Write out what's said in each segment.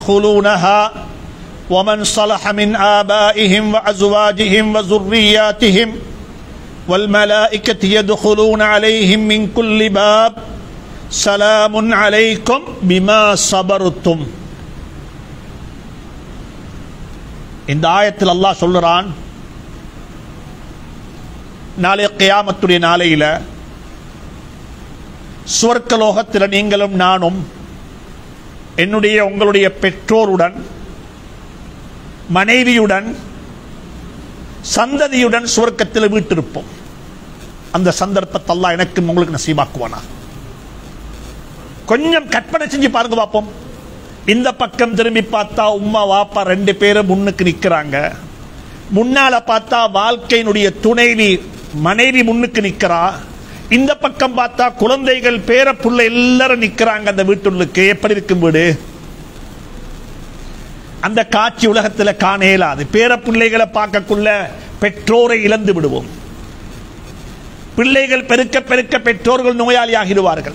يدخلونها ومن صلح من آبائهم وأزواجهم وذرياتهم والملائكة يدخلون عليهم من كل باب سلام عليكم بما صبرتم இந்த ஆயத்தில் அல்லாஹ் சொல்லுறான் நாளை கியாமத்துடைய நாளையில சுவர்க்கலோகத்தில் நீங்களும் நானும் என்னுடைய உங்களுடைய பெற்றோருடன் மனைவியுடன் சந்ததியுடன் சுவர்க்கத்தில் வீட்டிருப்போம் அந்த சந்தர்ப்பத்தை அல்லாஹ் எனக்கு உங்களுக்கு நசீபாக்குவானா கொஞ்சம் கற்பனை செஞ்சு பாருங்க பார்ப்போம் இந்த பக்கம் திரும்பி பார்த்தா உம்மா வாப்பா ரெண்டு பேரும் முன்னுக்கு நிக்கிறாங்க முன்னால பார்த்தா வாழ்க்கையினுடைய துணைவி மனைவி முன்னுக்கு நிக்கிறா இந்த பக்கம் பார்த்தா குழந்தைகள் பேர புள்ள எல்லாரும் நிக்கிறாங்க அந்த வீட்டுள்ளுக்கு எப்படி இருக்கும் வீடு அந்த காட்சி உலகத்தில் காண இயலாது பேர பிள்ளைகளை பார்க்கக்குள்ள பெற்றோரை இழந்து விடுவோம் பிள்ளைகள் பெருக்க பெருக்க பெற்றோர்கள் நோயாளி ஆகிடுவார்கள்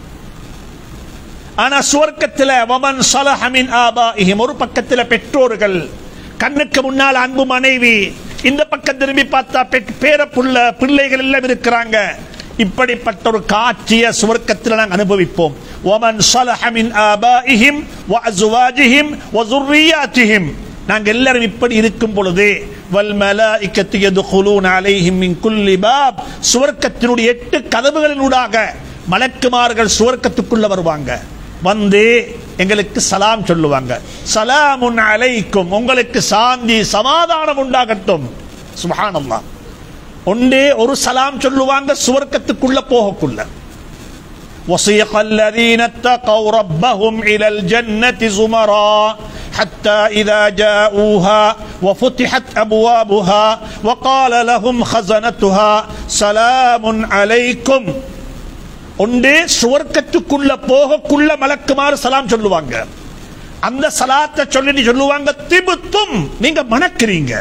ஆனா சுவர்க்கத்தில் வமன் சலஹமின் ஆபாஇஹிம் ஒரு பக்கத்தில் பெற்றோர்கள் கண்ணுக்கு முன்னால் அன்பு மனைவி இந்த பக்கம் திரும்பி பார்த்தா பெற்- பேரப்புள்ள பிள்ளைகள் எல்லாம் இருக்கிறாங்க இப்படிப்பட்ட ஒரு காட்சியை சுவர்க்கத்தில் நாங்கள் அனுபவிப்போம் ومن صلح من آبائهم وأزواجهم وذرياتهم நாங்க எல்லாரும் இப்படி இருக்கும் பொழுது வல் மலாயிக்கத்து யதுகுலூன அலைஹிம் மின் குல்லி பாப் சுவர்க்கத்தினுடைய எட்டு கதவுகளினூடாக மலக்குமார்கள் சுவர்க்கத்துக்குள்ள வருவாங்க வந்து எங்களுக்கு சலாம் சொல்லுவாங்க சலாமுன் அலைக்கும் உங்களுக்கு சாந்தி சமாதானம் உண்டாகட்டும் சுபஹானல்லாஹ் ஒன்றே ஒரு சலாம் சொல்லுவாங்க சுவர்க்கத்துக்குள்ள போகக்குள்ள وصيق الذين اتقوا ربهم إلى الجنة زمرا حتى إذا جاءوها وفتحت أبوابها وقال لهم خزنتها سلام عليكم ஒன்றே சுவர்க்கத்துக்குள்ள போகக்குள்ள மலக்குமாறு சலாம் சொல்லுவாங்க அந்த சலாத்தை சொல்லி சொல்லுவாங்க திபுத்தும் நீங்க மணக்கிறீங்க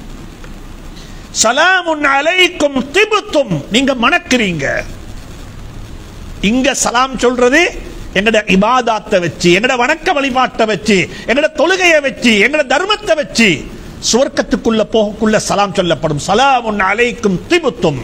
சலாமுன் அலைக்கும் திபுத்தும் நீங்க மணக்கிறீங்க இங்க சலாம் சொல்றது எங்கட இபாதாத்தை வச்சு எங்கட வணக்க வழிபாட்டை வச்சு எங்கட தொழுகையை வச்சு எங்கட தர்மத்தை வச்சு சுவர்க்கத்துக்குள்ள போகக்குள்ள சலாம் சொல்லப்படும் சலாமுன் அலைக்கும் திபுத்தும்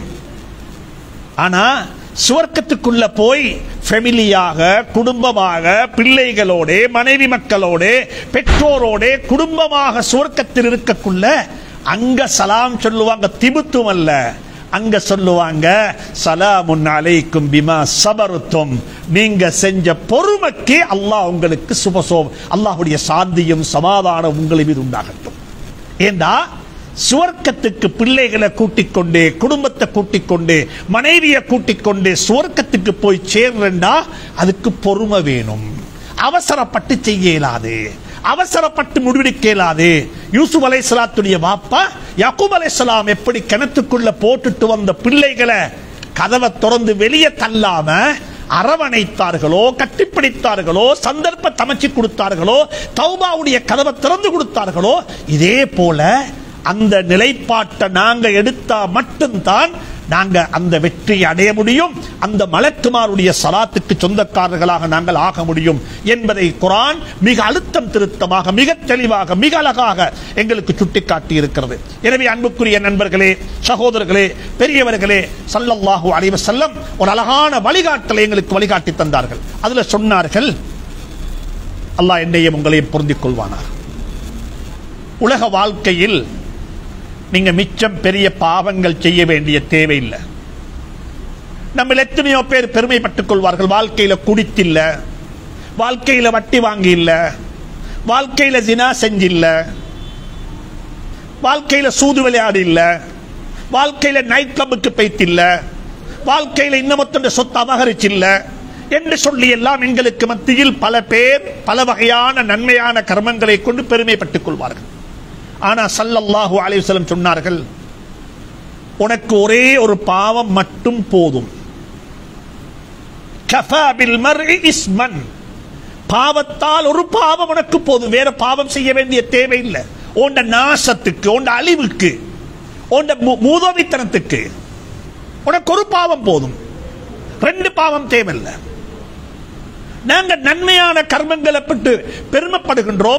ஆனா சுவர்க்கத்துக்குள்ள போய் ஃபெமிலியாக குடும்பமாக பிள்ளைகளோட மனைவி மக்களோட பெற்றோரோட குடும்பமாக சுவர்க்கத்தில் இருக்கக்குள்ள அங்க சலாம் சொல்லுவாங்க திபுத்தும் அல்ல அங்க சொல்லுவாங்க சலாமுன் அலைக்கும் பிமா சபருத்தும் நீங்க செஞ்ச பொறுமைக்கு அல்லாஹ் உங்களுக்கு சுபசோம் அல்லாஹ்வுடைய சாந்தியும் சமாதானம் உங்களை மீது உண்டாகட்டும் ஏண்டா சுவர்க்கத்துக்கு பிள்ளைகளை கூட்டிக் கொண்டு குடும்பத்தை கூட்டிக் கொண்டு மனைவியை கூட்டிக் கொண்டு சுவர்க்கத்துக்கு போய் சேர்றா அதுக்கு பொறுமை வேணும் அவசரப்பட்டு செய்ய இயலாது அவசரப்பட்டு முடிவெடுக்க இயலாது யூசுப் அலைஹிஸ்ஸலாத்துடைய வாப்பா யாக்கூப் அலைஹிஸ்ஸலாம் எப்படி கிணத்துக்குள்ள போட்டுட்டு வந்த பிள்ளைகளை கதவை திறந்து வெளியே தள்ளாம அரவணைத்தார்களோ கட்டிப்பிடித்தார்களோ சந்தர்ப்ப அமைச்சு கொடுத்தார்களோ தௌபாவுடைய கதவை திறந்து கொடுத்தார்களோ இதே போல அந்த நிலைப்பாட்டை நாங்க எடுத்தா மட்டும்தான் நாங்க அந்த வெற்றியை அடைய முடியும் அந்த மலக்குமாருடைய சலாத்துக்கு சொந்தக்காரர்களாக நாங்கள் ஆக முடியும் என்பதை குரான் மிக அழுத்தம் திருத்தமாக மிக தெளிவாக மிக அழகாக எங்களுக்கு சுட்டிக்காட்டி இருக்கிறது எனவே அன்புக்குரிய நண்பர்களே சகோதரர்களே பெரியவர்களே சல்லல்லாஹு அலைஹி வஸல்லம் ஒரு அழகான வழிகாட்டலை எங்களுக்கு வழிகாட்டி தந்தார்கள் அதுல சொன்னார்கள் அல்லாஹ் என்னையும் உங்களையும் பொருந்திக் கொள்வானார் உலக வாழ்க்கையில் நீங்க மிச்சம் பெரிய பாவங்கள் செய்ய வேண்டிய தேவையில்லை நம்ம எத்தனையோ பேர் பெருமைப்பட்டுக் கொள்வார்கள் வாழ்க்கையில குடித்தில்ல வாழ்க்கையில வட்டி வாங்கி இல்ல வாழ்க்கையில ஜினா செஞ்சில்ல வாழ்க்கையில சூது விளையாடி இல்ல வாழ்க்கையில நைட் கிளப்புக்கு போய்த்தில்ல வாழ்க்கையில இன்னமொத்தண்ட சொத்து அபகரிச்சில்ல என்று சொல்லி எல்லாம் எங்களுக்கு மத்தியில் பல பேர் பல வகையான நன்மையான கர்மங்களை கொண்டு பெருமைப்பட்டுக் கொள்வார்கள் ஆனா சல்லல்லாஹு அலைஹி வஸல்லம் சொன்னார்கள் உனக்கு ஒரே ஒரு பாவம் மட்டும் போதும் கஃபா பில் மர்இ இஸ்மன் பாவத்தால் ஒரு பாவம் உனக்கு போதும் வேற பாவம் செய்ய வேண்டிய தேவையில்லை உண்ட நாசத்துக்கு உண்ட அழிவுக்கு உண்ட மூ- மூதோவித்தனத்துக்கு உனக்கு ஒரு பாவம் போதும் ரெண்டு பாவம் தேவையில்லை நாங்க நன்மையான கர்மங்களை பட்டு பெருமைப்படுகின்றோம்